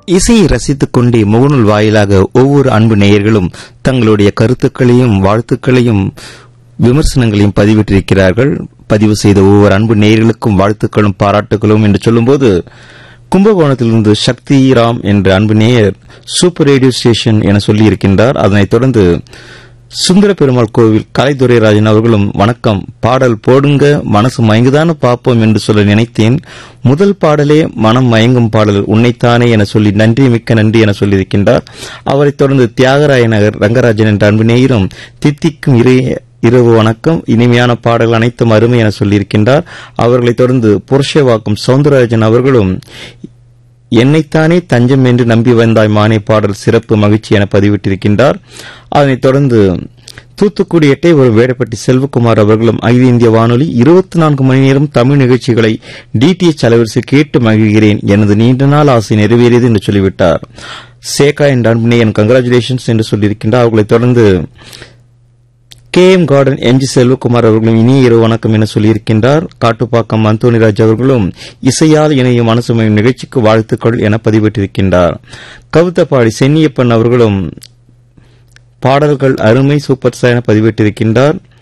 இசையை ரசித்துக் கொண்டே முகநூல் வாயிலாக ஒவ்வொரு அன்பு நேயர்களும் தங்களுடைய கருத்துக்களையும் வாழ்த்துக்களையும் விமர்சனங்களையும் பதிவிட்டிருக்கிறார்கள் பதிவு செய்த ஒவ்வொரு அன்பு நேயர்களுக்கும் வாழ்த்துக்களும் பாராட்டுகளும் என்று சொல்லும்போது கும்பகோணத்திலிருந்து சக்தி ராம் என்ற அன்பு நேயர் சூப்பர் ரேடியோ ஸ்டேஷன் என சொல்லியிருக்கின்றார் அதனைத் தொடர்ந்து சுந்தர பெருமாள் கோவில் கலைத்துறைராஜன் அவர்களும் வணக்கம் பாடல் போடுங்க மனசு மயங்குதானு பார்ப்போம் என்று சொல்ல நினைத்தேன் முதல் பாடலே மனம் மயங்கும் பாடல் உன்னைத்தானே என சொல்லி நன்றி மிக்க நன்றி என சொல்லியிருக்கின்றார் அவரைத் தொடர்ந்து தியாகராய நகர் ரங்கராஜன் என்ற அன்பு நேயரும் தித்திக்கும் இறை இரவு வணக்கம் இனிமையான பாடல்கள் அனைத்தும் அருமை என சொல்லியிருக்கின்றார் அவர்களைத் தொடர்ந்து புருஷவாக்கும் சவுந்தரராஜன் அவர்களும் என்னைத்தானே தஞ்சம் என்று நம்பி வந்தாய் மானே பாடல் சிறப்பு மகிழ்ச்சி என பதிவிட்டிருக்கின்றார் அதனைத் தொடர்ந்து தூத்துக்குடி எட்டை ஒரு வேடப்பட்டி செல்வகுமார் அவர்களும் அகில இந்திய வானொலி இருபத்தி நான்கு மணி நேரம் தமிழ் நிகழ்ச்சிகளை டிடிஎச் அலைவரிசை கேட்டு மகிழ்கிறேன் எனது நீண்ட நாள் ஆசை நிறைவேறியது என்று சொல்லிவிட்டார் சேகா என்ற அன்புனே என் கங்கராச்சுலேஷன்ஸ் என்று சொல்லியிருக்கின்றார் அவர்களைத் தொடர்ந்து K M garden M G Selvakumar அவர்களும் இனிய இரவு வணக்கம் என சொல்லியிருக்கின்றார் காட்டுப்பாக்கம் அந்தோனிராஜ் அவர்களும் இசையால் இணையும் மனசுமையும் நிகழ்ச்சிக்கு வாழ்த்துக்கள் என பதிவிட்டிருக்கின்றார் கவுத்தப்பாடி சென்னியப்பன் அவர்களும் பாடல்கள் அருமை சூப்பர் ஸ்டார் என பதிவிட்டிருக்கின்றார்